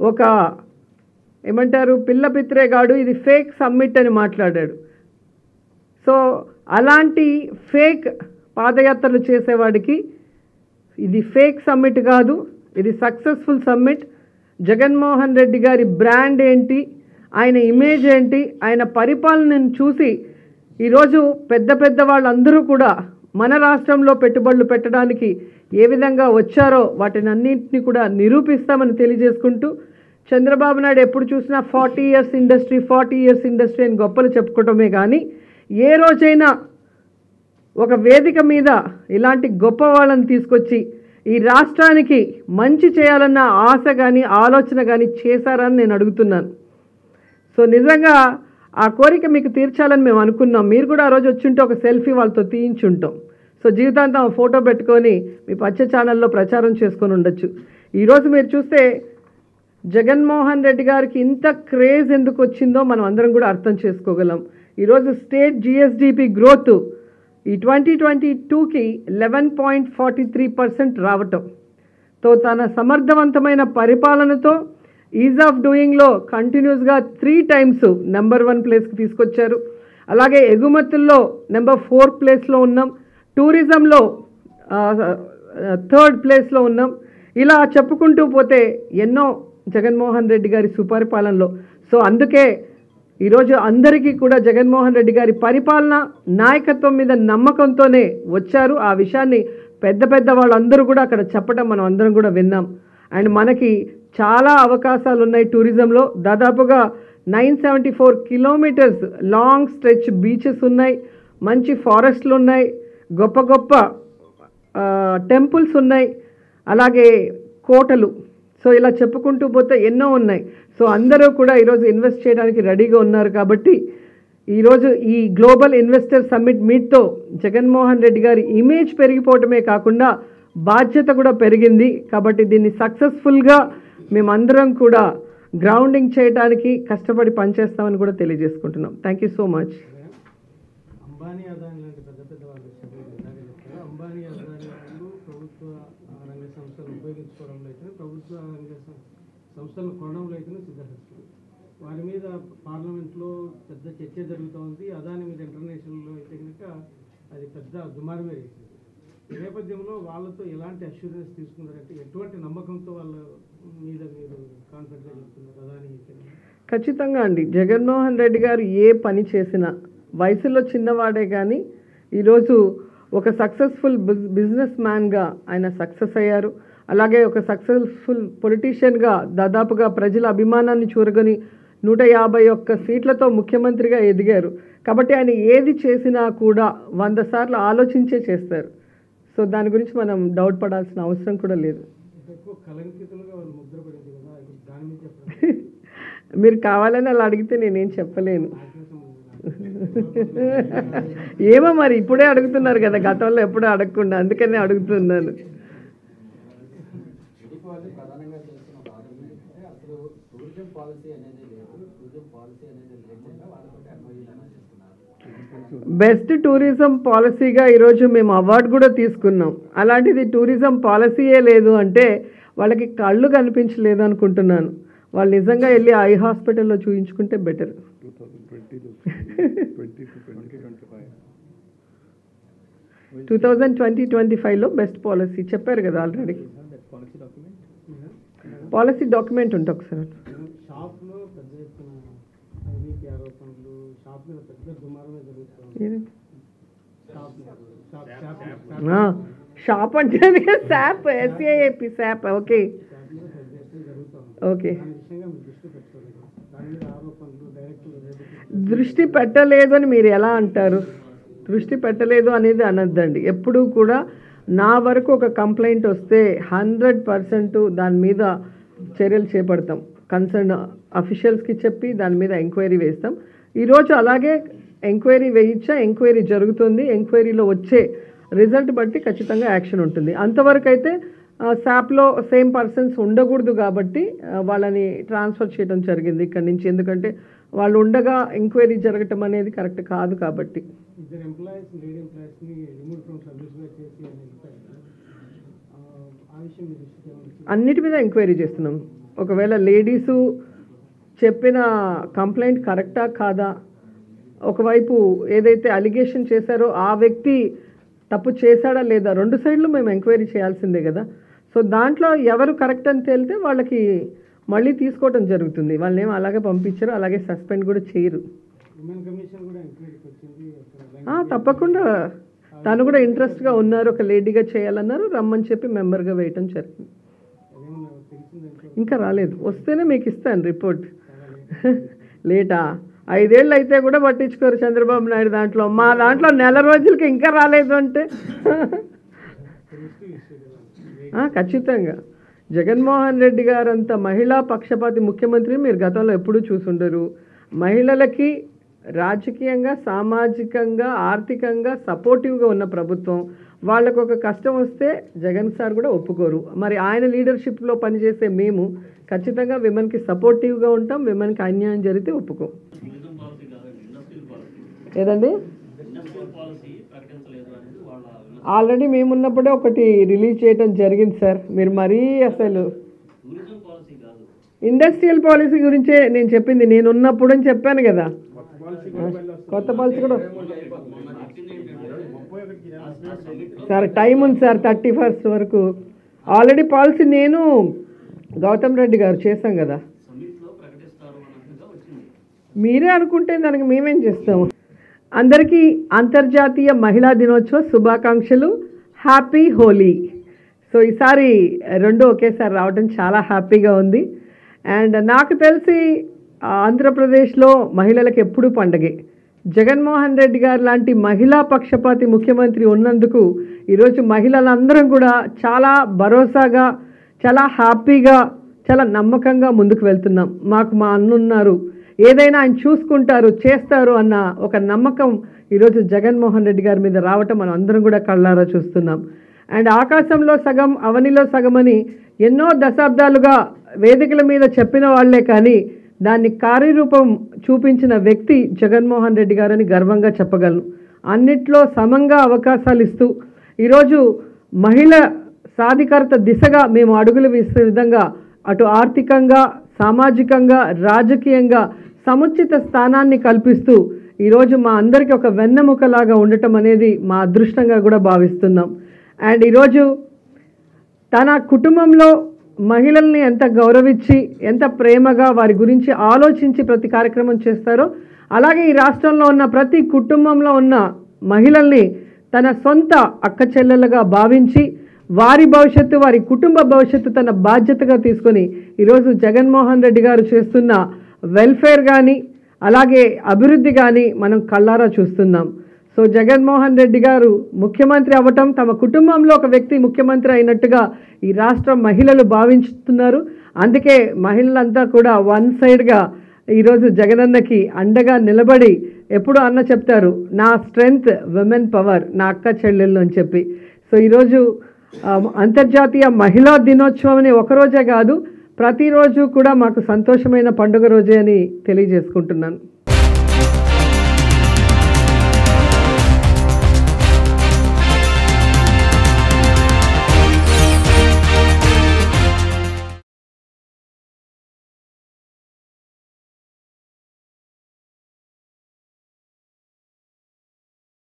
ఒక ఏమంటారు పిల్ల పిత్రేగాడు ఇది ఫేక్ సమ్మిట్ అని మాట్లాడాడు సో అలాంటి ఫేక్ పాదయాత్రలు చేసేవాడికి ఇది ఫేక్ సమ్మిట్ కాదు ఇది సక్సెస్ఫుల్ సమ్మిట్ జగన్మోహన్ రెడ్డి గారి బ్రాండ్ ఏంటి ఆయన ఇమేజ్ ఏంటి ఆయన పరిపాలనను చూసి ఈరోజు పెద్ద పెద్ద వాళ్ళందరూ కూడా మన రాష్ట్రంలో పెట్టుబడులు పెట్టడానికి ఏ విధంగా వచ్చారో వాటిని అన్నింటినీ కూడా నిరూపిస్తామని తెలియజేసుకుంటూ చంద్రబాబు నాయుడు ఎప్పుడు చూసినా forty years industry forty years industry అని గొప్పలు చెప్పుకోవటమే కానీ ఏ రోజైనా ఒక వేదిక మీద ఇలాంటి గొప్ప వాళ్ళని తీసుకొచ్చి ఈ రాష్ట్రానికి మంచి చేయాలన్న ఆశ కానీ ఆలోచన కానీ చేశారని నేను అడుగుతున్నాను సో నిజంగా ఆ కోరిక మీకు తీర్చాలని మేము అనుకున్నాం మీరు కూడా ఆ రోజు వచ్చుంటే ఒక సెల్ఫీ వాళ్ళతో తీయించుంటాం సో జీవితాంతం ఆ ఫోటో పెట్టుకొని మీ పచ్చ ఛానల్లో ప్రచారం చేసుకొని ఉండొచ్చు ఈరోజు మీరు చూస్తే జగన్మోహన్ రెడ్డి గారికి ఇంత క్రేజ్ ఎందుకు వచ్చిందో మనం అందరం కూడా అర్థం చేసుకోగలం ఈరోజు స్టేట్ జిఎస్డిపి గ్రోత్ ఈ ట్వంటీ ట్వంటీ టూకి eleven point forty three percent రావటం తో తన సమర్థవంతమైన పరిపాలనతో ఈజ్ ఆఫ్ డూయింగ్లో కంటిన్యూస్గా త్రీ టైమ్స్ నెంబర్ వన్ ప్లేస్కి తీసుకొచ్చారు అలాగే ఎగుమతుల్లో నెంబర్ ఫోర్ ప్లేస్లో ఉన్నాం టూరిజంలో థర్డ్ ప్లేస్లో ఉన్నాం ఇలా చెప్పుకుంటూ పోతే ఎన్నో జగన్మోహన్ రెడ్డి గారి సుపరిపాలనలో సో అందుకే ఈరోజు అందరికీ కూడా జగన్మోహన్ రెడ్డి గారి పరిపాలన నాయకత్వం మీద నమ్మకంతోనే వచ్చారు ఆ విషయాన్ని పెద్ద పెద్ద వాళ్ళందరూ కూడా అక్కడ చెప్పడం మనం అందరం కూడా విన్నాం అండ్ మనకి చాలా అవకాశాలు ఉన్నాయి టూరిజంలో దాదాపుగా nine seventy four kilometres long stretch beaches ఉన్నాయి మంచి ఫారెస్ట్లు ఉన్నాయి గొప్ప గొప్ప టెంపుల్స్ ఉన్నాయి అలాగే కోటలు సో ఇలా చెప్పుకుంటూ పోతే ఎన్నో ఉన్నాయి సో అందరూ కూడా ఈరోజు ఇన్వెస్ట్ చేయడానికి రెడీగా ఉన్నారు కాబట్టి ఈరోజు ఈ గ్లోబల్ ఇన్వెస్టర్ సమ్మిట్ మీట్తో జగన్మోహన్ రెడ్డి గారి ఇమేజ్ పెరిగిపోవటమే కాకుండా బాధ్యత కూడా పెరిగింది కాబట్టి దీన్ని సక్సెస్ఫుల్గా మేమందరం కూడా గ్రౌండింగ్ చేయడానికి కష్టపడి పనిచేస్తామని కూడా తెలియజేసుకుంటున్నాం thank you so much Ambani Adani లాంటి పెద్ద పెద్ద వాళ్ళు చెప్పారు ఇందాక చెప్పారు అంబానీ అదాని వాళ్ళు ప్రభుత్వ ఆ, రంగ సంస్థలు ఉపయోగించుకోవడంలో అయితే ప్రభుత్వ రంగ సం- సంస్థలను కొనడంలో అయితే సిద్ధహస్తులు వారి మీద పార్లమెంట్లో పెద్ద చర్చ జరుగుతూ ఉంది అదాని మీద ఇంటర్నేషనల్లో అయితే కనుక అది పెద్ద దుమారమే రేసింది ఈ నేపథ్యంలో వాళ్ళతో ఎలాంటి అష్యూరెన్స్ తీసుకున్నారంటే ఎటువంటి నమ్మకంతో వాళ్ళ మీద మీరు కాన్ఫిడెంట్గా చెప్తున్నారు అదాని అయితే కనుక? ఖచ్చితంగా అండి జగన్మోహన్ రెడ్డి గారు ఏ పని చేసినా వయసులో చిన్నవాడే కానీ ఈరోజు ఒక సక్సెస్ఫుల్ బిజ్ బిజినెస్ మ్యాన్గా ఆయన సక్సెస్ అయ్యారు అలాగే ఒక సక్సెస్ఫుల్ పొలిటీషియన్గా దాదాపుగా ప్రజల అభిమానాన్ని చూరగొని నూట యాభై ఒక్క సీట్లతో ముఖ్యమంత్రిగా ఎదిగారు కాబట్టి ఆయన ఏది చేసినా కూడా వంద సార్లు ఆలోచించే చేస్తారు సో దాని గురించి మనం డౌట్ పడాల్సిన అవసరం కూడా లేదు ఎక్కువ కలంకితులుగా వాళ్ళు ముద్రపడింది కదా ఇప్పుడు దాని మీద చెప్పండి మీరు కావాలని అలా అడిగితే నేనేం చెప్పలేను నాకే సంబంధం లేదు. ఏమో మరి ఇప్పుడే అడుగుతున్నారు కదా గతంలో ఎప్పుడూ అడగకుండా అందుకనే అడుగుతున్నాను టీడీపీ వాళ్ళు ప్రధానంగా చేస్తున్న వాదన ఏంటంటే అసలు టూరిజం పాలసీ అనేది లేదు టూరిజం పాలసీ అనేది లేకుండా వాళ్ళతో ఎంఓయూలను చేస్తున్నారు బెస్ట్ టూరిజం పాలసీగా ఈరోజు మేము అవార్డు కూడా తీసుకున్నాం అలాంటిది టూరిజం పాలసీయే లేదు అంటే వాళ్ళకి కళ్ళు కనిపించలేదు అనుకుంటున్నాను వాళ్ళు నిజంగా వెళ్ళి ఐ హాస్పిటల్లో చూయించుకుంటే better two thousand twenty twenty ఫైవ్లో బెస్ట్ పాలసీ చెప్పారు కదా ఆల్రెడీ పాలసీ డాక్యుమెంట్ ఉంటుంది ఒకసారి షాప్లో పెద్ద ఎత్తున అవినీతి ఆరోపణలు షాప్ మీద పెద్ద దుమారమే జరుగుతుంది ఏది? షాప్ మీద. షాప్ షాప్ ఆ, షాప్ అంటే SAP S A A P SAP okay shop మీద పెద్ద ఎత్తున జరుగుతుంది ఓకే దాని విషయంగా మీరు దృష్టి పెట్టుకోలేదు దాని మీద ఆరోపణలు డైరెక్ట్ దృష్టి పెట్టలేదు అని మీరు ఎలా అంటారు దృష్టి పెట్టలేదు అనేది అనొద్దండి ఎప్పుడూ కూడా నా వరకు ఒక కంప్లైంట్ వస్తే హండ్రెడ్ పర్సెంట్ దాని మీద చర్యలు చేపడతాం కన్సర్న్ అఫీషియల్స్కి చెప్పి దాని మీద ఎంక్వైరీ వేస్తాం ఈరోజు అలాగే ఎంక్వైరీ వేయించా ఎంక్వైరీ జరుగుతుంది ఎంక్వైరీలో వచ్చే రిజల్ట్ బట్టి ఖచ్చితంగా యాక్షన్ ఉంటుంది అంతవరకు అయితే శాప్లో సేమ్ పర్సన్స్ ఉండకూడదు కాబట్టి ఆ, వాళ్ళని ట్రాన్స్ఫర్ చేయడం జరిగింది ఇక్కడి నుంచి ఎందుకంటే వాళ్ళు ఉండగా ఎంక్వైరీ జరగటం అనేది కరెక్ట్ కాదు కాబట్టి ఇద్దరు ఎంప్లాయీస్ లేడీ ఎంప్లాయీస్ని రిమూవ్ ఫ్రమ్ సర్వీస్గా చేసి అని వెళ్ళిపోయారు ఆ, ఆ విషయం మీ దృష్టికి ఏమన్నా వచ్చిందా? అన్నిటి మీద ఎంక్వైరీ చేస్తున్నాం ఒకవేళ లేడీసు చెప్పిన కంప్లైంట్ కరెక్టా కాదా ఒకవైపు ఏదైతే అలిగేషన్ చేశారో ఆ వ్యక్తి తప్పు చేశాడా లేదా రెండు సైడ్లు మేము ఎంక్వైరీ చేయాల్సిందే కదా సో దాంట్లో ఎవరు కరెక్ట్ అని తేలితే వాళ్ళకి మళ్ళీ తీసుకోవడం జరుగుతుంది వాళ్ళని ఏమో అలాగే పంపించారు అలాగే సస్పెండ్ కూడా చేయరు ఉమెన్ కమిషన్ కూడా ఎంక్వైరీకి వచ్చింది అక్కడ ఆ, తప్పకుండా తను కూడా ఇంట్రెస్ట్గా ఉన్నారు ఒక లేడీగా చేయాలన్నారు రమ్మని చెప్పి మెంబర్గా వేయటం జరిగింది అదేమన్నా తెలిసిందంటే ఇంకా రాలేదు వస్తేనే మీకు ఇస్తాను రిపోర్ట్ లేటా ఐదేళ్ళు అయితే కూడా పట్టించుకోరు చంద్రబాబు నాయుడు దాంట్లో మా దాంట్లో నెల రోజులకి ఇంకా రాలేదు అంటే తెలుస్తూ ఇష్యూ కదా ఆ, ఖచ్చితంగా జగన్మోహన్ రెడ్డి గారంత మహిళా పక్షపాతి ముఖ్యమంత్రి మీరు గతంలో ఎప్పుడూ చూసుండరు మహిళలకి రాజకీయంగా సామాజికంగా ఆర్థికంగా సపోర్టివ్గా ఉన్న ప్రభుత్వం వాళ్ళకు ఒక కష్టం వస్తే జగన్ సార్ కూడా ఒప్పుకోరు మరి ఆయన లీడర్షిప్లో పనిచేసే మేము ఖచ్చితంగా విమెన్కి సపోర్టివ్గా ఉంటాం విమెన్కి అన్యాయం జరిగితే ఒప్పుకోం టూరిజం పాలసీ కాదండి ఇండస్ట్రియల్ పాలసీ ఏదండి ఇండస్ట్రియల్ పాలసీ ప్రకటించలేదు అనేది వాళ్ళ విమర్శ. ఆల్రెడీ మేమున్నప్పుడే ఒకటి రిలీజ్ చేయడం జరిగింది సార్ మీరు మరీ అసలు టూరిజం పాలసీ కాదు ఇండస్ట్రియల్ పాలసీ గురించే నేను చెప్పింది నేను ఉన్నప్పుడు అని చెప్పాను కదా కొత్త పాలసీ కూడా సార్ టైం ఉంది సార్ థర్టీ ఫస్ట్ వరకు ఆల్రెడీ పాలసీ నేను గౌతమ్ రెడ్డి గారు చేశాం కదా సమిట్లో ప్రకటిస్తారు అన్నట్టుగా వచ్చింది మీరే అనుకుంటే దానికి మేమేం చేస్తాము అందరికీ అంతర్జాతీయ మహిళా దినోత్సవ శుభాకాంక్షలు హ్యాపీ హోలీ సో ఈసారి రెండు ఒకేసారి రావడం చాలా హ్యాపీగా ఉంది అండ్ నాకు తెలిసి ఆ, ఆంధ్రప్రదేశ్లో మహిళలకు ఎప్పుడూ పండగే జగన్మోహన్ రెడ్డి గారు లాంటి మహిళా పక్షపాతి ముఖ్యమంత్రి ఉన్నందుకు ఈరోజు మహిళలందరం కూడా చాలా భరోసాగా చాలా హ్యాపీగా చాలా నమ్మకంగా ముందుకు వెళ్తున్నాం మాకు మా అన్నున్నారు ఏదైనా ఆయన చూసుకుంటారు చేస్తారు అన్న ఒక నమ్మకం ఈరోజు జగన్మోహన్ రెడ్డి గారి మీద రావటం మనం అందరం కూడా కళ్ళారా చూస్తున్నాం అండ్ ఆకాశంలో సగం అవనిలో సగం అని ఎన్నో దశాబ్దాలుగా వేదికల మీద చెప్పిన వాళ్ళే కానీ దాన్ని కార్యరూపం చూపించిన వ్యక్తి జగన్మోహన్ రెడ్డి గారని గర్వంగా చెప్పగలను అన్నిట్లో సమంగా అవకాశాలు ఇస్తూ ఈరోజు మహిళ సాధికారత దిశగా మేము అడుగులు వేసే విధంగా అటు ఆర్థికంగా సామాజికంగా రాజకీయంగా సముచిత స్థానాన్ని కల్పిస్తూ ఈరోజు మా అందరికీ ఒక వెన్నెముకలాగా ఉండటం అనేది మా అదృష్టంగా కూడా భావిస్తున్నాం అండ్ ఈరోజు తన కుటుంబంలో మహిళల్ని ఎంత గౌరవించి ఎంత ప్రేమగా వారి గురించి ఆలోచించి ప్రతి కార్యక్రమం చేస్తారో అలాగే ఈ రాష్ట్రంలో ఉన్న ప్రతి కుటుంబంలో ఉన్న మహిళల్ని తన సొంత అక్క చెల్లెలుగా భావించి వారి భవిష్యత్తు వారి కుటుంబ భవిష్యత్తు తన బాధ్యతగా తీసుకొని ఈరోజు జగన్మోహన్ రెడ్డి గారు చేస్తున్న వెల్ఫేర్ కానీ అలాగే అభివృద్ధి కానీ మనం కళ్ళారా చూస్తున్నాం సో జగన్మోహన్ రెడ్డి గారు ముఖ్యమంత్రి అవ్వటం తమ కుటుంబంలో ఒక వ్యక్తి ముఖ్యమంత్రి అయినట్టుగా ఈ రాష్ట్ర మహిళలు భావించుతున్నారు అందుకే మహిళలంతా కూడా వన్ సైడ్గా ఈరోజు జగనన్నకి అండగా నిలబడి ఎప్పుడు అన్న చెప్తారు నా స్ట్రెంగ్త్ విమెన్ పవర్ నా అక్క చెల్లెళ్ళు అని చెప్పి సో ఈరోజు ఆ, అంతర్జాతీయ మహిళా దినోత్సవం అని ఒకరోజే కాదు ప్రతిరోజు కూడా మాకు సంతోషమైన పండుగ రోజే అని తెలియజేసుకుంటున్నాను